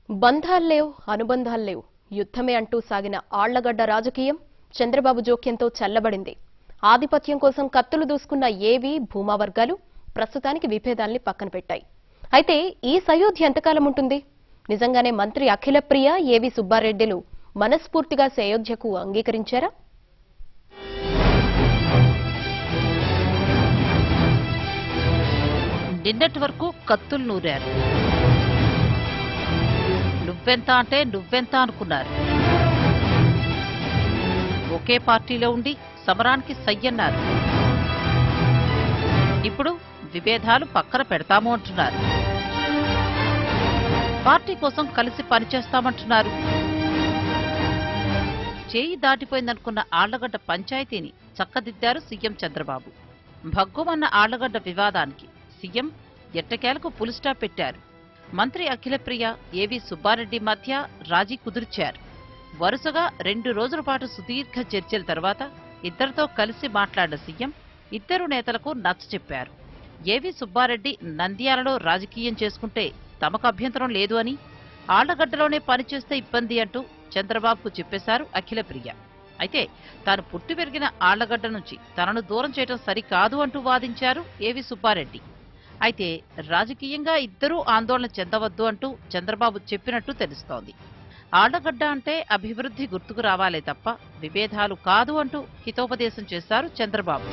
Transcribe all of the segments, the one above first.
బంధాల్లేవ్ అనుబంధాల్లేవ్ యుద్ధమే అంటూ సాగిన ఆళ్లగడ్డ రాజకీయం చంద్రబాబు జోక్యంతో చల్లబడింది ఆధిపత్యం కోసం కత్తులు దూసుకున్న ఏవి భూమా వర్గాలు ప్రస్తుతానికి విభేదాల్ని పక్కన పెట్టాయి అయితే ఈ సయోధ్య ఎంతకాలం ఉంటుంది నిజంగానే మంత్రి అఖిలప్రియ ఏవి సుబ్బారెడ్డిలు మనస్ఫూర్తిగా సయోధ్యకు అంగీకరించారా నిన్నటి వరకు కత్తులు నూరారు నువ్వెంత అంటే నువ్వెంత అనుకున్నారు ఒకే పార్టీలో ఉండి సమరానికి సయ్యన్నారు ఇప్పుడు విభేదాలు పక్కన పెడతాము అంటున్నారు పార్టీ కోసం కలిసి పనిచేస్తామంటున్నారు చేయి దాటిపోయిందనుకున్న ఆళ్లగడ్డ పంచాయతీని చక్కదిద్దారు సీఎం చంద్రబాబు భగ్గుమన్న ఆళ్లగడ్డ వివాదానికి సీఎం ఎట్టకేలకు పులిస్టాప్ పెట్టారు మంత్రి అఖిలప్రియ ఏవి సుబ్బారెడ్డి మధ్య రాజీ కుదిర్చారు వరుసగా రెండు రోజుల పాటు సుదీర్ఘ చర్చల తర్వాత ఇద్దరితో కలిసి మాట్లాడిన సీఎం ఇద్దరు నేతలకు నచ్చ చెప్పారు ఏవి సుబ్బారెడ్డి నంద్యాలలో రాజకీయం చేసుకుంటే తమకు అభ్యంతరం లేదు అని ఆళ్లగడ్డలోనే పనిచేస్తే ఇబ్బంది అంటూ చంద్రబాబుకు చెప్పేశారు అఖిలప్రియ అయితే తాను పుట్టి పెరిగిన ఆళ్లగడ్డ నుంచి తనను దూరం చేయడం సరికాదు అంటూ వాదించారు ఏవి సుబ్బారెడ్డి అయితే రాజకీయంగా ఇద్దరూ ఆందోళన చెందవద్దు అంటూ చంద్రబాబు చెప్పినట్టు తెలుస్తోంది ఆళ్లగడ్డ అంటే అభివృద్ధి గుర్తుకు రావాలే తప్ప విభేదాలు కాదు అంటూ హితోపదేశం చేశారు చంద్రబాబు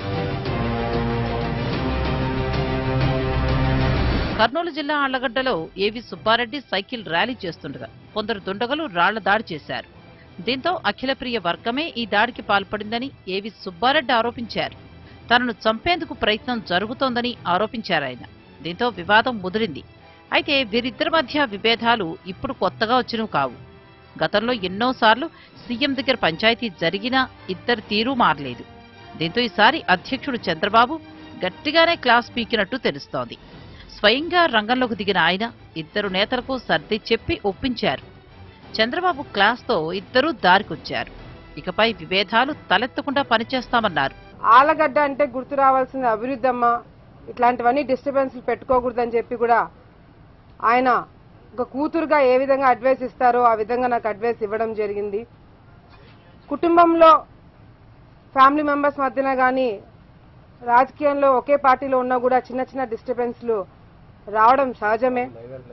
కర్నూలు జిల్లా ఆళ్లగడ్డలో ఏవి సుబ్బారెడ్డి సైకిల్ ర్యాలీ చేస్తుండగా కొందరు దుండగలు రాళ్ల దాడి చేశారు దీంతో అఖిలప్రియ వర్గమే ఈ దాడికి పాల్పడిందని ఏవి సుబ్బారెడ్డి ఆరోపించారు తనను చంపేందుకు ప్రయత్నం జరుగుతోందని ఆరోపించారాయన దీంతో వివాదం ముదిరింది అయితే వీరిద్దరి మధ్య విభేదాలు ఇప్పుడు కొత్తగా వచ్చినవి కావు గతంలో ఎన్నోసార్లు సీఎం దగ్గర పంచాయతీ జరిగినా ఇద్దరి తీరు మారలేదు దీంతో ఈసారి అధ్యక్షుడు చంద్రబాబు గట్టిగానే క్లాస్ పీకినట్టు తెలుస్తోంది స్వయంగా రంగంలోకి దిగిన ఆయన ఇద్దరు నేతలకు సర్ది చెప్పి ఒప్పించారు చంద్రబాబు క్లాస్తో ఇద్దరూ దారికొచ్చారు ఇకపై విభేదాలు తలెత్తకుండా పనిచేస్తామన్నారు ఆలగడ్డ అంటే గుర్తు రావాల్సింది అభివృద్ధి అమ్మ ఇట్లాంటివన్నీ డిస్టర్బెన్స్లు పెట్టుకోకూడదని చెప్పి కూడా ఆయన ఒక కూతురుగా ఏ విధంగా అడ్వైస్ ఇస్తారో ఆ విధంగా నాకు అడ్వైస్ ఇవ్వడం జరిగింది కుటుంబంలో ఫ్యామిలీ మెంబర్స్ మధ్యన కానీ రాజకీయంలో ఒకే పార్టీలో ఉన్నా కూడా చిన్న చిన్న డిస్టర్బెన్స్లు రావడం సహజమే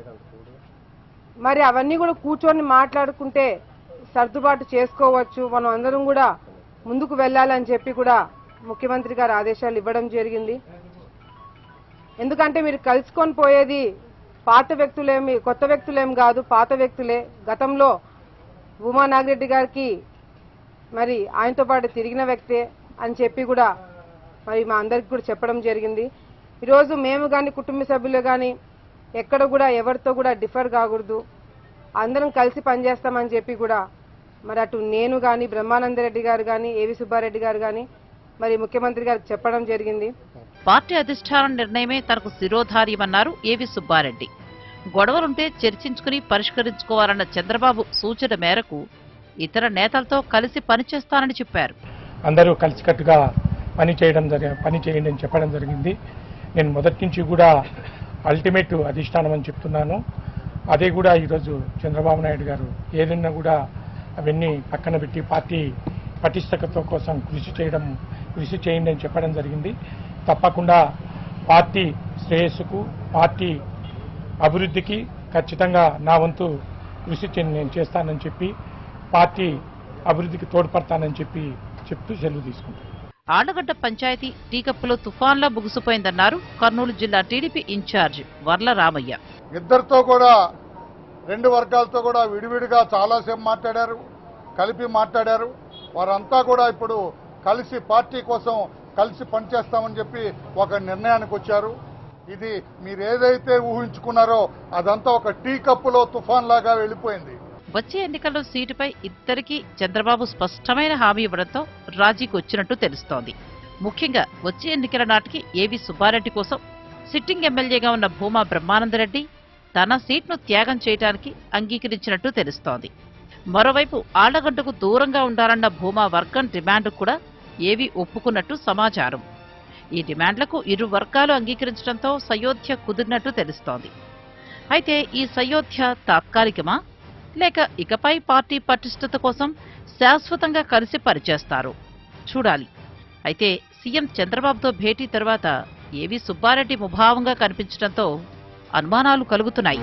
మరి అవన్నీ కూడా కూర్చొని మాట్లాడుకుంటే సర్దుబాటు చేసుకోవచ్చు మనం అందరం కూడా ముందుకు వెళ్ళాలని చెప్పి కూడా ముఖ్యమంత్రి గారు ఆదేశాలు ఇవ్వడం జరిగింది ఎందుకంటే మీరు కలుసుకొని పోయేది పాత వ్యక్తులేమి కొత్త వ్యక్తులేం కాదు పాత వ్యక్తులే గతంలో ఉమా నాగిరెడ్డి గారికి మరి ఆయనతో పాటు తిరిగిన వ్యక్తే అని చెప్పి కూడా మరి మా అందరికి కూడా చెప్పడం జరిగింది ఈరోజు మేము కానీ కుటుంబ సభ్యులు కానీ ఎక్కడ కూడా ఎవరితో కూడా డిఫర్ కాకూడదు అందరం కలిసి పనిచేస్తామని చెప్పి కూడా మరి అటు నేను కానీ బ్రహ్మానందరెడ్డి గారు కానీ ఏవి సుబ్బారెడ్డి గారు కానీ మరి ముఖ్యమంత్రి గారికి చెప్పడం జరిగింది పార్టీ అధిష్టానం నిర్ణయమే తనకు శిరోధార్యమన్నారు ఏవి సుబ్బారెడ్డి గొడవలుంటే చర్చించుకుని పరిష్కరించుకోవాలన్న చంద్రబాబు సూచన మేరకు ఇతర నేతలతో కలిసి పనిచేస్తానని చెప్పారు అందరూ కలిసికట్టుగా పని చేయడం జరి పని చేయండి అని చెప్పడం జరిగింది నేను మొదటి నుంచి కూడా అల్టిమేట్ అధిష్టానం అని చెప్తున్నాను అదే కూడా ఈరోజు చంద్రబాబు నాయుడు గారు ఏదైనా కూడా అవన్నీ పక్కన పెట్టి పార్టీ పటిష్టత కోసం కృషి చేయడం కృషి చేయండి అని చెప్పడం జరిగింది తప్పకుండా పార్టీ శ్రేయస్సుకు పార్టీ అభివృద్ధికి ఖచ్చితంగా నా వంతు కృషి చే- నేను చేస్తానని చెప్పి పార్టీ అభివృద్ధికి తోడ్పడతానని చెప్పి చెప్తూ సెలవు తీసుకుంటాను ఆళ్లగడ్డ పంచాయతీ టీకప్పులో తుఫాన్లా ముగిసిపోయిందన్నారు కర్నూలు జిల్లా టీడీపీ ఇన్ఛార్జ్ వర్ల రామయ్య ఇద్దరితో కూడా రెండు వర్గాలతో కూడా విడివిడిగా చాలాసేపు మాట్లాడారు కలిపి మాట్లాడారు వారంతా కూడా ఇప్పుడు కలిసి పార్టీ కోసం కలిసి పనిచేస్తామని చెప్పి ఒక నిర్ణయానికి వచ్చారు ఇది మీరు ఏదైతే ఊహించుకున్నారో అదంతా ఒక టీ కప్పులో తుఫాన్ లాగా వెళ్ళిపోయింది వచ్చే ఎన్నికల్లో సీటుపై ఇద్దరికీ చంద్రబాబు స్పష్టమైన హామీ ఇవ్వడంతో రాజీకి వచ్చినట్టు తెలుస్తోంది ముఖ్యంగా వచ్చే ఎన్నికల నాటికి ఏవి సుబ్బారెడ్డి కోసం సిట్టింగ్ ఎమ్మెల్యేగా ఉన్న భూమా బ్రహ్మానందరెడ్డి తన సీట్ను త్యాగం చేయడానికి అంగీకరించినట్టు తెలుస్తోంది మరోవైపు ఆళ్లగడ్డకు దూరంగా ఉండాలన్న భూమా వర్గం డిమాండ్ కూడా ఏవి ఒప్పుకున్నట్టు సమాచారం ఈ డిమాండ్లకు ఇరు వర్గాలు అంగీకరించడంతో సయోధ్య కుదిరినట్టు తెలుస్తోంది అయితే ఈ సయోధ్య తాత్కాలికమా లేక ఇకపై పార్టీ పటిష్టత కోసం శాశ్వతంగా కలిసి పనిచేస్తారు చూడాలి అయితే సీఎం చంద్రబాబుతో భేటీ తర్వాత ఏవి సుబ్బారెడ్డి ముభావంగా కనిపించడంతో అనుమానాలు కలుగుతున్నాయి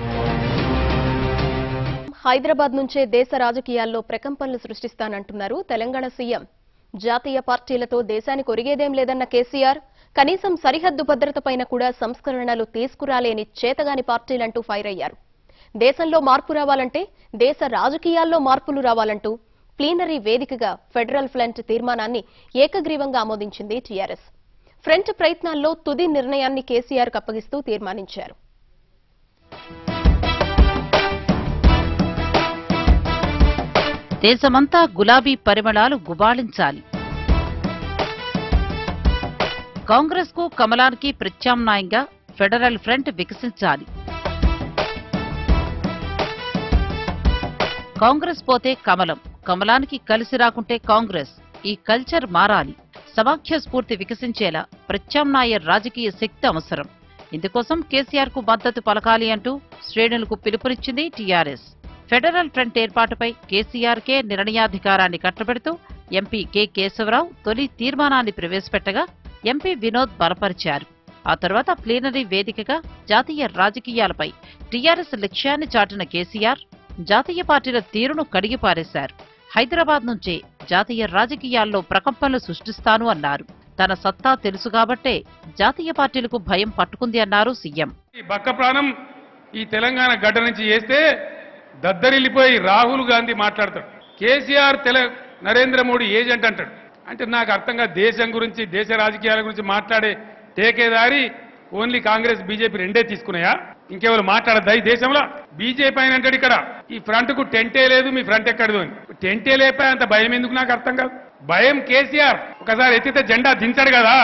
హైదరాబాద్ నుంచే దేశ రాజకీయాల్లో ప్రకంపనలు సృష్టిస్తానంటున్నారు తెలంగాణ సీఎం జాతీయ పార్టీలతో దేశానికి ఒరిగేదేం లేదన్న కేసీఆర్ కనీసం సరిహద్దు భద్రతపైన కూడా సంస్కరణలు తీసుకురాలేని చేతగాని పార్టీలంటూ ఫైర్ అయ్యారు దేశంలో మార్పు రావాలంటే దేశ రాజకీయాల్లో మార్పులు రావాలంటూ ప్లీనరీ వేదికగా ఫెడరల్ ఫ్రంట్ తీర్మానాన్ని ఏకగ్రీవంగా ఆమోదించింది టీఆర్ఎస్ ఫ్రంట్ ప్రయత్నాల్లో తుది నిర్ణయాన్ని కేసీఆర్ అప్పగిస్తూ తీర్మానించారు దేశమంతా గులాబీ పరిమళాలు గుబాళించాలి కాంగ్రెస్ కు కమలానికి ప్రత్యామ్నాయంగా ఫెడరల్ ఫ్రంట్ వికసించాలి కాంగ్రెస్ పోతే కమలం కమలానికి కలిసి రాకుంటే కాంగ్రెస్ ఈ కల్చర్ మారాలి సమాఖ్య స్ఫూర్తి వికసించేలా ప్రత్యామ్నాయ రాజకీయ శక్తి అవసరం ఇందుకోసం కేసీఆర్ కు మద్దతు పలకాలి అంటూ శ్రేణులకు పిలుపునిచ్చింది టీఆర్ఎస్ ఫెడరల్ ఫ్రంట్ ఏర్పాటుపై కేసీఆర్కే నిర్ణయాధికారాన్ని కట్టబెడుతూ ఎంపీ కె కేశవరావు తొలి తీర్మానాన్ని ప్రవేశపెట్టగా ఎంపీ వినోద్ బలపరిచారు ఆ తర్వాత ప్లీనరీ వేదికగా జాతీయ రాజకీయాలపై టీఆర్ఎస్ లక్ష్యాన్ని చాటిన కేసీఆర్ జాతీయ పార్టీల తీరును కడిగిపారేశారు హైదరాబాద్ నుంచే జాతీయ రాజకీయాల్లో ప్రకంపనలు సృష్టిస్తాను అన్నారు తన సత్తా తెలుసు కాబట్టే జాతీయ పార్టీలకు భయం పట్టుకుంది అన్నారు సీఎం ఈ బక్క ప్రాణం ఈ తెలంగాణ గడ్డ నుంచి చేస్తే దద్దరిల్లిపోయి రాహుల్ గాంధీ మాట్లాడతాడు కేసీఆర్ తెల నరేంద్ర మోడీ ఏజెంట్ అంటాడు అంటే నాకు అర్థంగా దేశం గురించి దేశ రాజకీయాల గురించి మాట్లాడే టేకేదారి ఓన్లీ కాంగ్రెస్ బీజేపీ రెండే తీసుకున్నాయా ఇంకెవరు మాట్లాడద్దా ఈ దేశంలో బీజేపీ ఆయన అంటాడు ఇక్కడ ఈ ఫ్రంట్ కు టెంటే లేదు మీ ఫ్రంట్ ఎక్కడదు అని టెంటే లేపా అంత భయం ఎందుకు నాకు అర్థం కాదు భయం కేసీఆర్ ఒకసారి ఎత్తితే జెండా దించాడు కదా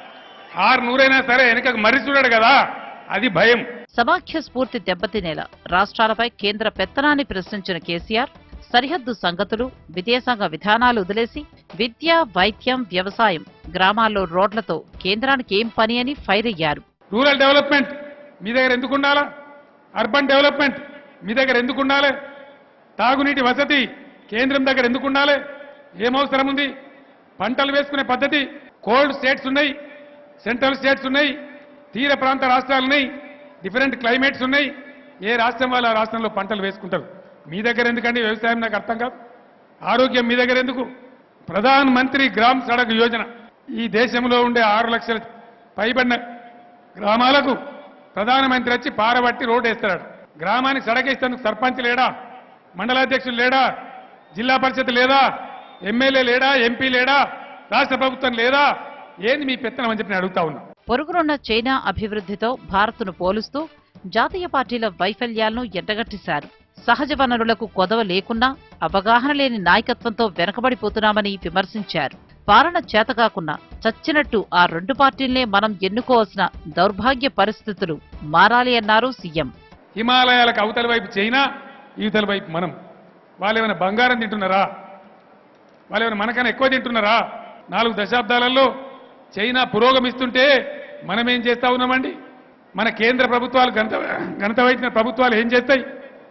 ఆరు నూరైనా సరే వెనకకు మర్రి చూడాడు కదా అది భయం సమాఖ్య స్ఫూర్తి దెబ్బతినేలా రాష్ట్రాలపై కేంద్ర పెత్తనాన్ని ప్రశ్నించిన కేసీఆర్ సరిహద్దు సంగతులు విదేశాంగ విధానాలు వదిలేసి విద్య వైద్యం వ్యవసాయం గ్రామాల్లో రోడ్లతో కేంద్రానికి ఏం పని అని ఫైర్ అయ్యారు రూరల్ డెవలప్మెంట్ మీ దగ్గర ఎందుకు ఉండాలా అర్బన్ డెవలప్మెంట్ మీ దగ్గర ఎందుకు ఉండాలి తాగునీటి వసతి కేంద్రం దగ్గర ఎందుకు ఉండాలి ఏం అవసరం ఉంది పంటలు వేసుకునే పద్ధతి కోల్డ్ స్టేట్స్ ఉన్నాయి సెంట్రల్ స్టేట్స్ ఉన్నాయి తీర ప్రాంత రాష్ట్రాలు ఉన్నాయి డిఫరెంట్ క్లైమేట్స్ ఉన్నాయి ఏ రాష్ట్రం వాళ్ళు ఆ రాష్ట్రంలో పంటలు వేసుకుంటారు మీ దగ్గర ఎందుకండి వ్యవసాయం నాకు అర్థం కాదు ఆరోగ్యం మీ దగ్గర ఎందుకు ప్రధాన్ మంత్రి గ్రామ్ సడక్ యోజన ఈ దేశంలో ఉండే ఆరు లక్షల పైబడిన గ్రామాలకు ప్రధానమంత్రి వచ్చి పారబట్టి రోడ్డు వేస్తాడు గ్రామానికి సడకేస్తేందుకు సర్పంచ్ లేడా మండలాధ్యక్షులు లేడా జిల్లా పరిషత్ లేదా ఎమ్మెల్యే లేడా ఎంపీ లేడా రాష్ట్ర ప్రభుత్వం లేదా ఏంది మీ పెత్తనం అని చెప్పి నేను అడుగుతా ఉన్నా పొరుగునున్న చైనా అభివృద్ధితో భారత్ను పోలుస్తూ జాతీయ పార్టీల వైఫల్యాలను ఎండగట్టేశారు సహజ వనరులకు కొదవ లేకున్నా అవగాహన లేని నాయకత్వంతో వెనకబడిపోతున్నామని విమర్శించారు పాలన చేతకాకున్నా చచ్చినట్టు ఆ రెండు పార్టీల్నే మనం ఎన్నుకోవాల్సిన దౌర్భాగ్య పరిస్థితులు మారాలి అన్నారు సీఎం హిమాలయాలకు అవతల వైపు చైనా ఇవతల వైపు మనం వాళ్ళు ఏమైనా బంగారం తింటున్నారా వాళ్ళు ఏమైనా మనకన్నా ఎక్కువ తింటున్నారా నాలుగు దశాబ్దాలలో చైనా పురోగమిస్తుంటే మనం ఏం చేస్తా ఉన్నామండి మన కేంద్ర ప్రభుత్వాలు గణిత గణిత వైద్య ప్రభుత్వాలు ఏం చేస్తాయి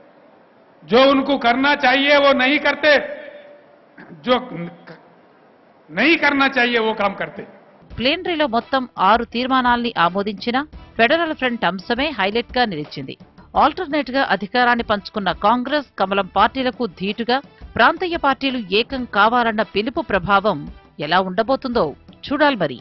जो उनको करना चाहिए वो नहीं करते जो नहीं करना चाहिए वो काम करते ప్లేనరీలో మొత్తం ఆరు తీర్మానాల్ని ఆమోదించిన ఫెడరల్ ఫ్రంట్ అంశమే హైలైట్ గా నిలిచింది ఆల్టర్నేట్ గా అధికారాన్ని పంచుకున్న కాంగ్రెస్ కమలం పార్టీలకు ధీటుగా ప్రాంతీయ పార్టీలు ఏకం కావాలన్న పిలుపు ప్రభావం ఎలా ఉండబోతుందో చూడాలి మరి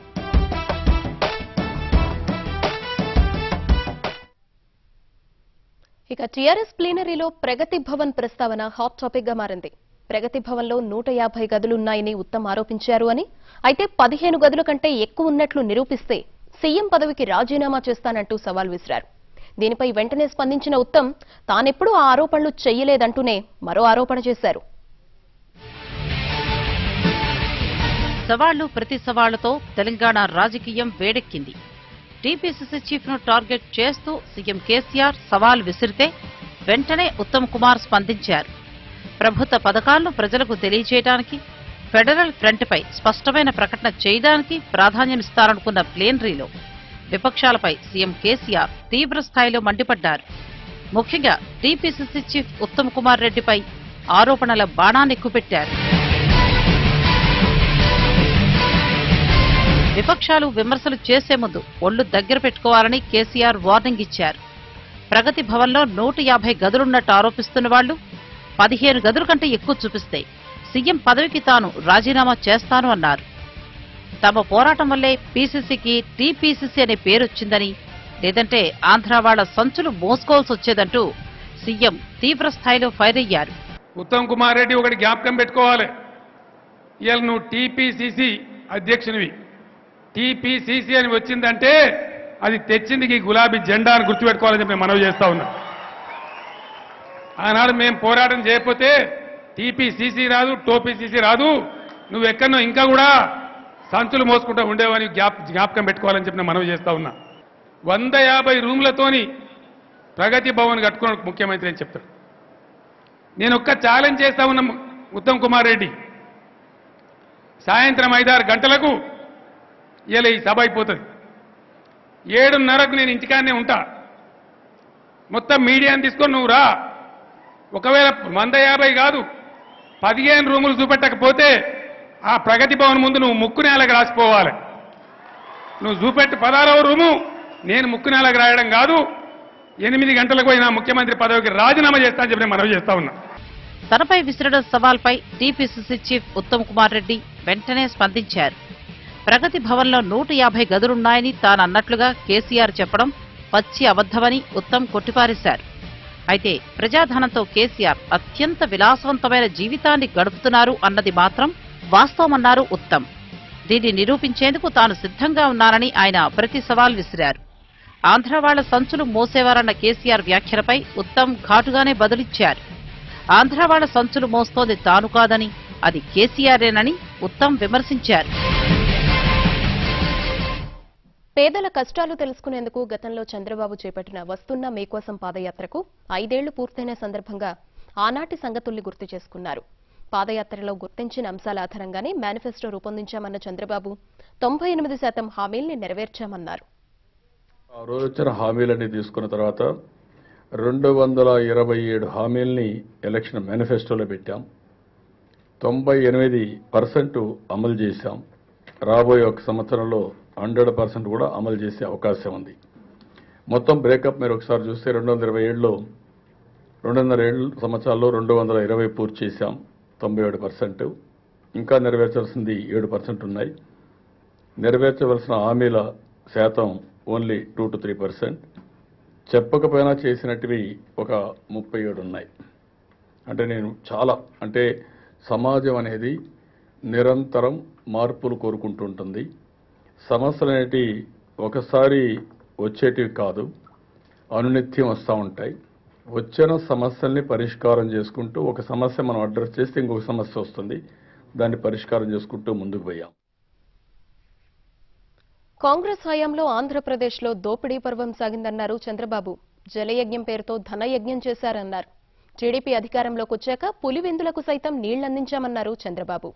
ఇక టీఆర్ఎస్ ప్లీనరీలో ప్రగతి భవన్ ప్రస్తావన హాట్ టాపిక్ గా మారింది ప్రగతి భవన్ లో నూట యాభై గదులున్నాయని ఉత్తమ్ ఆరోపించారు అని అయితే పదిహేను గదుల కంటే ఎక్కువ ఉన్నట్లు నిరూపిస్తే సీఎం పదవికి రాజీనామా చేస్తానంటూ సవాల్ విసిరారు దీనిపై వెంటనే స్పందించిన ఉత్తమ్ తానెప్పుడూ ఆ ఆరోపణలు చెయ్యలేదంటూనే మరో ఆరోపణ చేశారు సవాళ్లు ప్రతి సవాళ్లతో తెలంగాణ రాజకీయం వేడెక్కింది టీపీసీసీ చీఫ్ ను టార్గెట్ చేస్తూ సీఎం కేసీఆర్ సవాల్ విసిరితే వెంటనే ఉత్తమ్ కుమార్ స్పందించారు ప్రభుత్వ పథకాలను ప్రజలకు తెలియజేయడానికి ఫెడరల్ ఫ్రంట్పై స్పష్టమైన ప్రకటన చేయడానికి ప్రాధాన్యమిస్తారనుకున్న ప్లేనరీలో విపక్షాలపై సీఎం కేసీఆర్ తీవ్ర స్థాయిలో మండిపడ్డారు ముఖ్యంగా టీపీసీసీ చీఫ్ ఉత్తమ్ కుమార్ రెడ్డిపై ఆరోపణల బాణాన్ని ఎక్కుపెట్టారు విపక్షాలు విమర్శలు చేసే ముందు ఒళ్లు దగ్గర పెట్టుకోవాలని కేసీఆర్ వార్నింగ్ ఇచ్చారు ప్రగతి భవన్లో నూట యాభై గదులున్నట్టు ఆరోపిస్తున్న వాళ్లు పదిహేను గదుల కంటే ఎక్కువ చూపిస్తే సీఎం పదవికి తాను రాజీనామా చేస్తాను అన్నారు తమ పోరాటం వల్లే పీసీసీకి టీపీసీసీ అనే పేరొచ్చిందని లేదంటే ఆంధ్ర వాళ్ల సంచులు మోసుకోవాల్సి వచ్చేదంటూ సీఎం తీవ్ర స్థాయిలో ఫైర్ అయ్యారు ఉత్తమ్ కుమార్ రెడ్డి ఒకటి జ్ఞాపకం పెట్టుకోవాలి ఇవాళ నువ్వు టీపీసీసీ అధ్యక్షునివి టీపీసీసీ అని వచ్చిందంటే అది తెచ్చింది ఈ గులాబీ జెండా అని గుర్తుపెట్టుకోవాలని చెప్పి నేను మనవి చేస్తా ఉన్నా ఆనాడు మేము పోరాటం చేయకపోతే టీపీసీసీ రాదు టోపీసీసీ రాదు నువ్వు ఎక్కడనో ఇంకా కూడా సంచులు మోసుకుంటూ ఉండేవని జ్ఞాప జ్ఞాపకం పెట్టుకోవాలని చెప్పి నేను మనవి చేస్తా ఉన్నా వంద యాభై రూమ్లతోని ప్రగతి భవన్ కట్టుకున్న ముఖ్యమంత్రి అని చెప్తాడు నేను ఒక్క ఛాలెంజ్ చేస్తా ఉన్న ఉత్తమ్ కుమార్ రెడ్డి సాయంత్రం ఐదారు గంటలకు ఇలా ఈ సభ అయిపోతుంది ఏడున్నరకు నేను ఇంటికాడనే ఉంటా మొత్తం మీడియాని తీసుకొని నువ్వు రా ఒకవేళ వంద యాభై కాదు పదిహేను రూములు చూపెట్టకపోతే ఆ ప్రగతి భవన్ ముందు నువ్వు ముక్కు నేలకు రాసిపోవాలి నువ్వు చూపెట్టు పదారవ రూము నేను ముక్కు నేలకు రాయడం కాదు ఎనిమిది గంటలకు పోయిన ముఖ్యమంత్రి పదవికి రాజీనామా చేస్తా అని చెప్పి నేను మనవి చేస్తా ఉన్నా తనపై విసిరిన సవాల్పై టీపీసీసీ చీఫ్ ఉత్తమ్ కుమార్ రెడ్డి వెంటనే స్పందించారు ప్రగతి భవన్లో నూట యాభై గదులున్నాయని తానన్నట్లుగా కేసీఆర్ చెప్పడం పచ్చి అబద్ధమని ఉత్తమ్ కొట్టిపారేశారు అయితే ప్రజాధనంతో కేసీఆర్ అత్యంత విలాసవంతమైన జీవితాన్ని గడుపుతున్నారు అన్నది మాత్రం వాస్తవమన్నారు ఉత్తమ్ దీన్ని నిరూపించేందుకు తాను సిద్ధంగా ఉన్నానని ఆయన ప్రతి సవాల్ విసిరారు ఆంధ్ర వాళ్ల సంచులు మోసేవారన్న కేసీఆర్ వ్యాఖ్యలపై ఉత్తమ్ ఘాటుగానే బదులిచ్చారు ఆంధ్ర వాళ్ల సంచులు మోస్తోంది తాను కాదని అది కేసీఆర్ఏనని ఉత్తమ్ విమర్శించారు పేదల కష్టాలు తెలుసుకునేందుకు గతంలో చంద్రబాబు చేపట్టిన వస్తున్న మీకోసం పాదయాత్రకు ఐదేళ్లు పూర్తయిన సందర్భంగా ఆనాటి సంగతుల్ని గుర్తు చేసుకున్నారు పాదయాత్రలో గుర్తించిన అంశాల ఆధారంగానే మేనిఫెస్టో రూపొందించామన్న చంద్రబాబు తొంభై ఎనిమిది శాతం హామీల్ని నెరవేర్చామన్నారు ఆ రోజు వచ్చిన హామీలన్నీ తీసుకున్న తర్వాత రెండు వందల ఇరవై ఏడు హామీల్ని ఎలక్షన్ మేనిఫెస్టోలో పెట్టాం తొంభై ఎనిమిది పర్సెంట్ అమలు చేశాం రాబోయే ఒక సంవత్సరంలో హండ్రెడ్ పర్సెంట్ కూడా అమలు చేసే అవకాశం ఉంది మొత్తం బ్రేకప్ మీరు ఒకసారి చూస్తే రెండు వందల ఇరవై ఏడులో రెండు వందల ఏడు సంవత్సరాల్లో రెండు వందల ఇరవై పూర్తి చేశాం తొంభై ఏడు పర్సెంట్ ఇంకా నెరవేర్చాల్సింది ఏడు పర్సెంట్ ఉన్నాయి నెరవేర్చవలసిన హామీల శాతం only two to three percent చెప్పకపోయినా చేసినటివి ఒక ముప్పై ఏడు ఉన్నాయి అంటే నేను చాలా అంటే సమాజం అనేది నిరంతరం మార్పులు కోరుకుంటుంటుంది సమస్యలు అనేటివి ఒకసారి వచ్చేటివి కాదు అనునిత్యం వస్తూ ఉంటాయి వచ్చిన సమస్యల్ని పరిష్కారం చేసుకుంటూ ఒక సమస్య మనం అడ్రస్ చేస్తే ఇంకొక సమస్య వస్తుంది దాన్ని పరిష్కారం చేసుకుంటూ ముందుకు పోయాం కాంగ్రెస్ హయాంలో ఆంధ్రప్రదేశ్లో దోపిడీ పర్వం సాగిందన్నారు చంద్రబాబు జలయజ్ఞం పేరుతో ధనయజ్ఞం చేశారన్నారు టీడీపీ అధికారంలోకి వచ్చాక పులివెందులకు సైతం నీళ్లందించామన్నారు చంద్రబాబు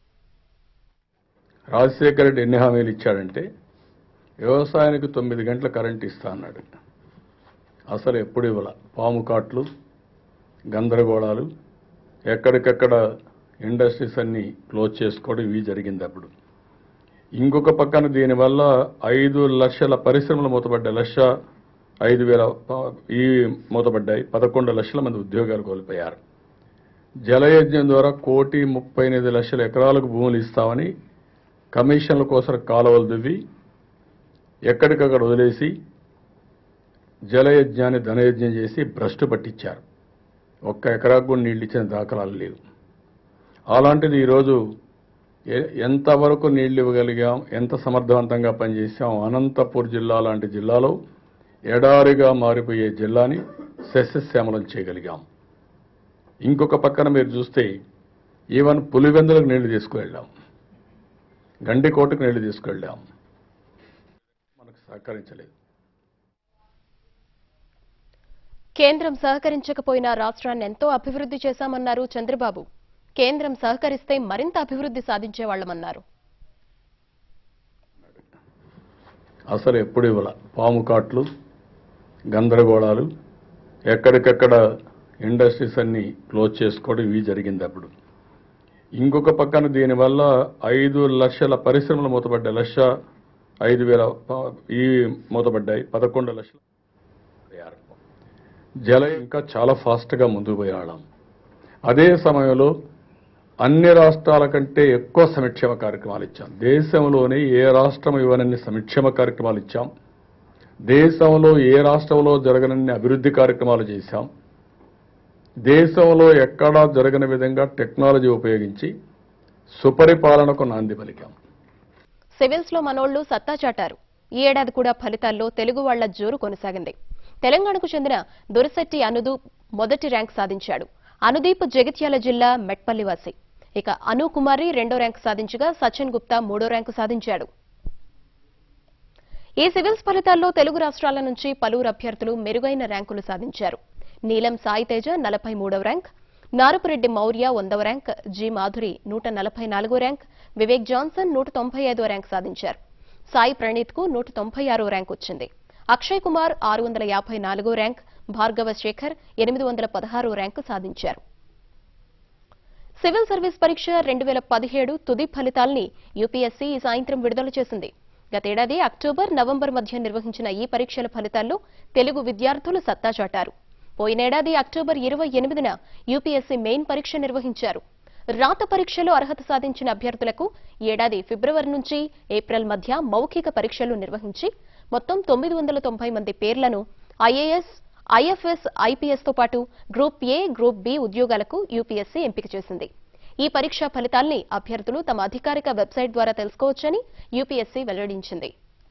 రాజశేఖర రెడ్డి ఎన్ని హామీలు ఇచ్చాడంటే వ్యవసాయానికి తొమ్మిది గంటల కరెంట్ ఇస్తా అన్నాడు అసలు ఎప్పుడు ఇవ్వాల పాము కాట్లు గందరగోళాలు ఎక్కడికక్కడ ఇండస్ట్రీస్ అన్ని క్లోజ్ చేసుకోవడం ఇవి జరిగింది అప్పుడు ఇంకొక పక్కన దీనివల్ల ఐదు లక్షల పరిశ్రమలు మూతపడ్డాయి లక్ష ఐదు వేల ప- ఈ మూతపడ్డాయి పదకొండు లక్షల మంది ఉద్యోగాలు కోల్పోయారు జలయజ్ఞం ద్వారా కోటి ముప్పై ఎనిమిది లక్షల ఎకరాలకు భూములు ఇస్తామని కమిషన్ల కోసం కాలువలు దువ్వి ఎక్కడికక్కడ వదిలేసి జలయజ్ఞాన్ని ధనయజ్ఞం చేసి భ్రష్టు పట్టించారు ఒక్క ఎకరాకు కూడా నీళ్ళు ఇచ్చిన దాఖలాలు లేవు అలాంటిది ఈరోజు ఎ- ఎంతవరకు నీళ్లు ఇవ్వగలిగాం ఎంత సమర్థవంతంగా పనిచేసాం అనంతపూర్ జిల్లా లాంటి జిల్లాలో ఎడారిగా మారిపోయే జిల్లాని సస్యశ్యామలం చేయగలిగాం ఇంకొక పక్కన మీరు చూస్తే ఈవెన్ పులివెందులకు నీళ్లు తీసుకువెళ్ళాం గండికోటకు నీళ్లు తీసుకెళ్ళాం మనకు సహకరించలేదు కేంద్రం సహకరించకపోయినా రాష్ట్రాన్ని ఎంతో అభివృద్ధి చేశామన్నారు చంద్రబాబు కేంద్రం సహకరిస్తే మరింత అభివృద్ధి సాధించేవాళ్లమన్నారు అసలు ఎప్పుడు ఇవ్వాల పాము కాట్లు గందరగోళాలు ఎక్కడికక్కడ ఇండస్ట్రీస్ అన్ని క్లోజ్ చేసుకోవడం ఇవి జరిగింది అప్పుడు ఇంకొక పక్కన దీనివల్ల ఐదు లక్షల పరిశ్రమలు మూతపడ్డాయి లక్ష ఐదు వేల ప- ఈ మూతపడ్డాయి పదకొండు లక్షల జల ఇంకా చాలా ఫాస్ట్గా ముందుకు పోయాళ్ళం అదే సమయంలో అన్ని రాష్ట్రాల కంటే ఎక్కువ సంక్షేమ కార్యక్రమాలు ఇచ్చాం దేశంలోనే ఏ రాష్ట్రం ఇవ్వనన్ని సంక్షేమ కార్యక్రమాలు ఇచ్చాం దేశంలో ఏ రాష్ట్రంలో జరగనన్ని అభివృద్ధి కార్యక్రమాలు చేశాం దేశంలో ఎక్కడా జరగని విధంగా టెక్నాలజీ ఉపయోగించి సుపరిపాలనకు నాంది పలికాం సివిల్స్ లో మనోళ్లు సత్తా చాటారు ఈ ఏడాది కూడా ఫలితాల్లో తెలుగు వాళ్ల జోరు కొనసాగింది తెలంగాణకు చెందిన దురశెట్టి అనుదీప్ మొదటి ర్యాంక్ సాధించాడు అనుదీప్ జగిత్యాల జిల్లా మెట్పల్లివాసి ఇక అను కుమారి రెండో ర్యాంకు సాధించగా సచిన్ గుప్తా మూడో ర్యాంకు సాధించాడు ఈ సివిల్స్ ఫలితాల్లో తెలుగు రాష్ట్రాల నుంచి పలువురు అభ్యర్థులు మెరుగైన ర్యాంకులు సాధించారు నీలం సాయి తేజ నలభై మూడవ ర్యాంక్ నారపురెడ్డి మౌర్య వందవ ర్యాంక్ జి మాధురి నూట నలభై నాలుగో ర్యాంక్ వివేక్ జాన్సన్ నూట తొంభై ఐదో ర్యాంక్ సాధించారు సాయి ప్రణీత్ కు నూట తొంభై ఆరో ర్యాంక్ వచ్చింది అక్షయ్ కుమార్ ఆరు వందల యాభై నాలుగో ర్యాంక్ భార్గవ శేఖర్ ఎనిమిది వందల పదహారో ర్యాంకు సాధించారు సివిల్ సర్వీస్ పరీక్ష రెండు వేల పదిహేడు తుది ఫలితాల్ని యూపీఎస్సీ ఈ సాయంత్రం విడుదల చేసింది గతేడాది అక్టోబర్ నవంబర్ మధ్య నిర్వహించిన ఈ పరీక్షల ఫలితాల్లో తెలుగు విద్యార్థులు సత్తా చాటారు పోయినేడాది అక్టోబర్ ఇరవై ఎనిమిదిన యూపీఎస్సీ మెయిన్ పరీక్ష నిర్వహించారు రాత పరీక్షలో అర్హత సాధించిన అభ్యర్థులకు ఈ ఏడాది ఫిబ్రవరి నుంచి ఏప్రిల్ మధ్య మౌఖిక పరీక్షలు నిర్వహించి మొత్తం తొమ్మిది వందల తొంభై మంది పేర్లను ఐఏఎస్ ఐఎఫ్ఎస్ ఐపీఎస్ తో పాటు గ్రూప్ ఏ గ్రూప్ బి ఉద్యోగాలకు యూపీఎస్సీ ఎంపిక చేసింది ఈ పరీక్షా ఫలితాల్ని అభ్యర్థులు తమ అధికారిక వెబ్సైట్ ద్వారా తెలుసుకోవచ్చని యూపీఎస్సీ వెల్లడించింది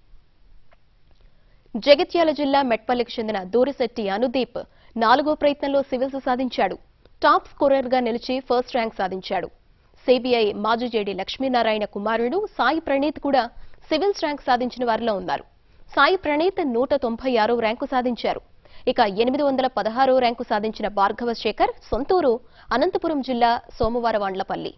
జగిత్యాల జిల్లా మెట్పల్లికి చెందిన దూరిశెట్టి అనుదీప్ నాలుగో ప్రయత్నంలో సివిల్స్ సాధించాడు టాప్ స్కోరర్ గా నిలిచి ఫస్ట్ ర్యాంక్ సాధించాడు సిబిఐ మాజీ జేడీ లక్ష్మీనారాయణ కుమారుడు సాయి ప్రణీత్ కూడా సివిల్స్ ర్యాంక్ సాధించిన వారిలో ఉన్నారు సాయి ప్రణీత్ నూట తొంభై ఆరో ర్యాంకు సాధించారు ఇక ఎనిమిది వందల పదహారో ర్యాంకు సాధించిన భార్గవ శేఖర్ సొంతూరు అనంతపురం జిల్లా సోమవారవాండ్లపల్లి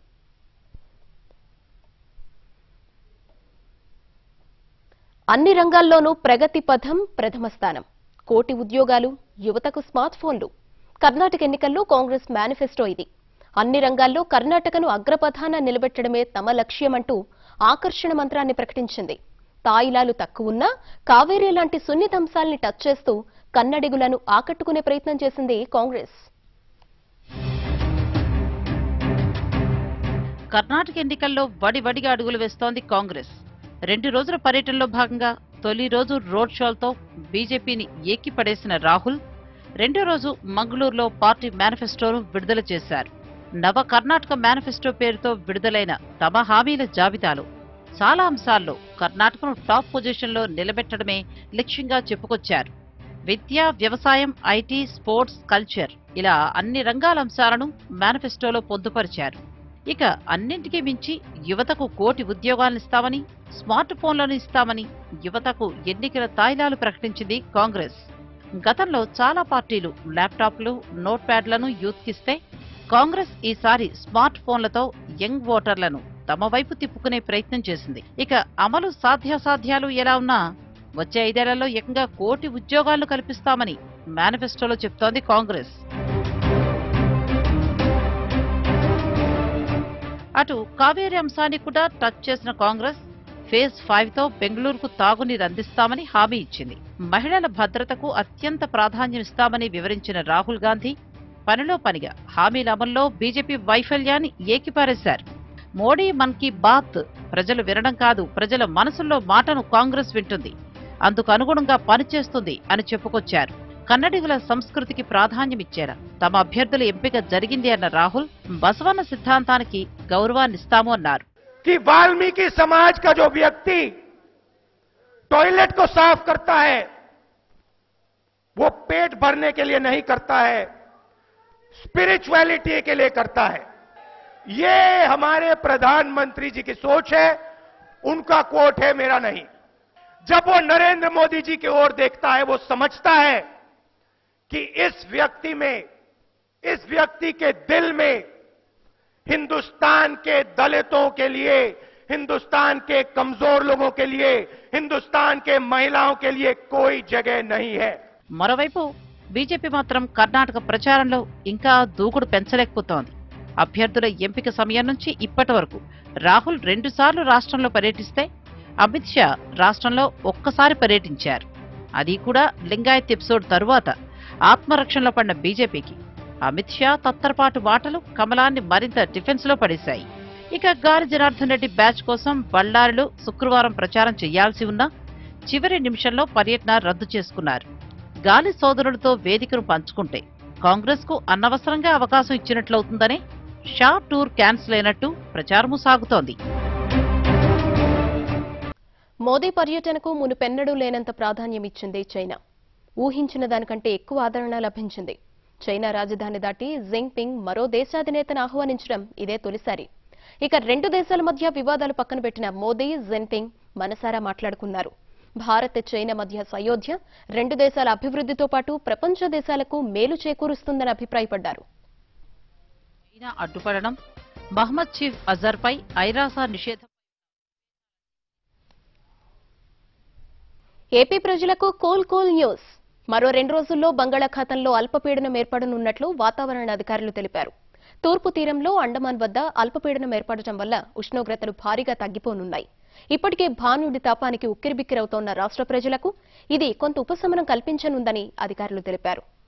అన్ని రంగాల్లోనూ ప్రగతి పథం ప్రథమ స్థానం కోటి ఉద్యోగాలు యువతకు స్మార్ట్ ఫోన్లు కర్ణాటక ఎన్నికల్లో కాంగ్రెస్ మేనిఫెస్టో ఇది అన్ని రంగాల్లో కర్ణాటకను అగ్రపథాన నిలబెట్టడమే తమ లక్ష్యమంటూ ఆకర్షణ మంత్రాన్ని ప్రకటించింది తాయిలాలు తక్కువున్నా కావేరీ లాంటి సున్నిత అంశాల్ని టచ్ చేస్తూ కన్నడిగులను ఆకట్టుకునే ప్రయత్నం చేసింది కాంగ్రెస్ కర్ణాటక ఎన్నికల్లో వడివడిగా అడుగులు వేస్తోంది కాంగ్రెస్ రెండు రోజుల పర్యటనలో భాగంగా తొలి రోజు రోడ్ షోలతో బీజేపీని ఏకిపడేసిన రాహుల్ రెండో రోజు మంగళూరులో పార్టీ మేనిఫెస్టోను విడుదల చేశారు నవ కర్ణాటక మేనిఫెస్టో పేరుతో విడుదలైన తమ హామీల జాబితాలో చాలా అంశాల్లో కర్ణాటకను టాప్ పొజిషన్లో నిలబెట్టడమే లక్ష్యంగా చెప్పుకొచ్చారు విద్య వ్యవసాయం ఐటీ స్పోర్ట్స్ కల్చర్ ఇలా అన్ని రంగాల అంశాలను మేనిఫెస్టోలో పొందుపరిచారు ఇక అన్నింటికీ మించి యువతకు కోటి ఉద్యోగాలను ఇస్తామని స్మార్ట్ ఫోన్లను ఇస్తామని యువతకు ఎన్నికల తాయిలాలు ప్రకటించింది కాంగ్రెస్ గతంలో చాలా పార్టీలు ల్యాప్టాప్లు నోట్ ప్యాడ్లను యూత్కిస్తే కాంగ్రెస్ ఈసారి స్మార్ట్ ఫోన్లతో యంగ్ ఓటర్లను తమ వైపు తిప్పుకునే ప్రయత్నం చేసింది ఇక అమలు సాధ్యాసాధ్యాలు ఎలా ఉన్నా వచ్చే ఐదేళ్లలో ఏకంగా కోటి ఉద్యోగాలను కల్పిస్తామని మేనిఫెస్టోలో చెప్తోంది కాంగ్రెస్ అటు కావేరీ అంశాన్ని కూడా టచ్ చేసిన కాంగ్రెస్ ఫేజ్ ఫైవ్ తో బెంగళూరుకు తాగునీరు అందిస్తామని హామీ ఇచ్చింది మహిళల భద్రతకు అత్యంత ప్రాధాన్యం ఇస్తామని వివరించిన రాహుల్ గాంధీ పనిలో పనిగా హామీల అమల్లో బీజేపీ వైఫల్యాన్ని ఏకిపారేశారు మోడీ మన్ కీ బాత్ ప్రజలు వినడం కాదు ప్రజల మనసుల్లో మాటను కాంగ్రెస్ వింటుంది అందుకు అనుగుణంగా పనిచేస్తుంది అని చెప్పుకొచ్చారు కన్నడిగుల సంస్కృతికి ప్రాధాన్యమిచ్చారా తమ అభ్యర్థుల ఎంపిక జరిగింది అన్న రాహుల్ బసవన్న సిద్ధాంతానికి గౌరవాన్నిస్తాము అన్నారు कि वाल्मीकि समाज का जो व्यक्ति टॉयलेट को साफ करता है वो पेट भरने के लिए नहीं करता है स्पिरिचुअलिटी के लिए करता है ये हमारे प्रधानमंत्री जी की सोच है उनका कोट है मेरा नहीं जब वो नरेंद्र मोदी जी की ओर देखता है वो समझता है कि इस व्यक्ति में इस व्यक्ति के दिल में हिंदुस्तान के दलितों के लिए हिंदुस्तान के कमजोर लोगों के लिए हिंदुस्तान के महिलाओं के लिए कोई जगह नहीं है మరోవైపు బీజేపీ మాత్రం కర్ణాటక ప్రచారంలో ఇంకా దూకుడు పెంచలేకపోతోంది అభ్యర్థుల ఎంపిక సమయం నుంచి ఇప్పటి వరకు రాహుల్ రెండుసార్లు రాష్ట్రంలో పర్యటిస్తే అమిత్ షా రాష్ట్రంలో ఒక్కసారి పర్యటించారు అది కూడా లింగాయత్ ఎపిసోడ్ తరువాత ఆత్మరక్షణలో పడిన బీజేపీకి అమిత్ షా తత్తరపాటు మాటలు కమలాన్ని మరింత డిఫెన్స్ లో పడేశాయి ఇక గాలి జనార్దన్ రెడ్డి బ్యాచ్ కోసం బళ్ళారిలో శుక్రవారం ప్రచారం చేయాల్సి ఉన్నా చివరి నిమిషంలో పర్యటన రద్దు చేసుకున్నారు గాలి సోదరులతో వేదికను పంచుకుంటే కాంగ్రెస్ కు అనవసరంగా అవకాశం ఇచ్చినట్లవుతుందని షా టూర్ క్యాన్సిల్ అయినట్టు ప్రచారము సాగుతోంది మోదీ పర్యటనకు మునుపెన్నడూ లేనంత ప్రాధాన్యం ఇచ్చింది చైనా ఊహించిన దానికంటే ఎక్కువ ఆదరణ లభించింది చైనా రాజధాని దాటి జింగ్పింగ్ మరో దేశాధినేతను ఆహ్వానించడం ఇదే తొలిసారి ఇక రెండు దేశాల మధ్య వివాదాలు పక్కన పెట్టిన మోదీ జిన్పింగ్ మనసారా మాట్లాడుకున్నారు భారత్ చైనా మధ్య సయోధ్య రెండు దేశాల అభివృద్ధితో పాటు ప్రపంచ దేశాలకు మేలు చేకూరుస్తుందని అభిప్రాయపడ్డారు చైనా అడ్డుపడడం మహమ్మద్ చీఫ్ అజర్పై ఐరాసా నిషేధం ఏపీ ప్రజలకు కూల్ కూల్ న్యూస్ మరో రెండు రోజుల్లో బంగాళాఖాతంలో అల్పపీడనం ఏర్పడనున్నట్లు వాతావరణ అధికారులు తెలిపారు తూర్పు తీరంలో అండమాన్ వద్ద అల్పపీడనం ఏర్పడటం వల్ల ఉష్ణోగ్రతలు భారీగా తగ్గిపోనున్నాయి ఇప్పటికే భానుడి తాపానికి ఉక్కిరిబిక్కిరవుతోన్న రాష్ట్ర ప్రజలకు ఇది కొంత ఉపశమనం కల్పించనుందని అధికారులు తెలిపారు